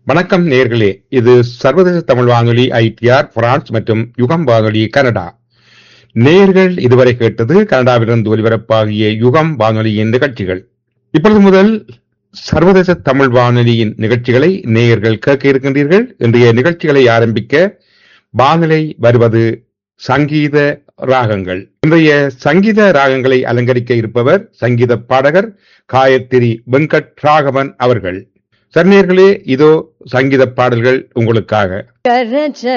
வணக்கம் நேர்களே இது சர்வதேச தமிழ் வானொலி ஐடிஆர் பிரான்ஸ் மற்றும் யுகம் வானொலி கனடா நேர்கள் இதுவரை கேட்டது கனடாவிலிருந்து ஒலிபரப்பாகிய யுகம் வானொலியின் நிகழ்ச்சிகள் இப்பொழுது முதல் சர்வதேச தமிழ் வானொலியின் நிகழ்ச்சிகளை நேயர்கள் கேட்க இருக்கின்றீர்கள் இன்றைய நிகழ்ச்சிகளை ஆரம்பிக்க வானொலி வருவது சங்கீத ராகங்கள் இன்றைய சங்கீத ராகங்களை அலங்கரிக்க இருப்பவர் சங்கீத பாடகர் காயத்ரி வெங்கட் ராகவன் அவர்கள் சர்ணியர்களே இதோ சங்கீத பாடல்கள் உங்களுக்காக கரஜ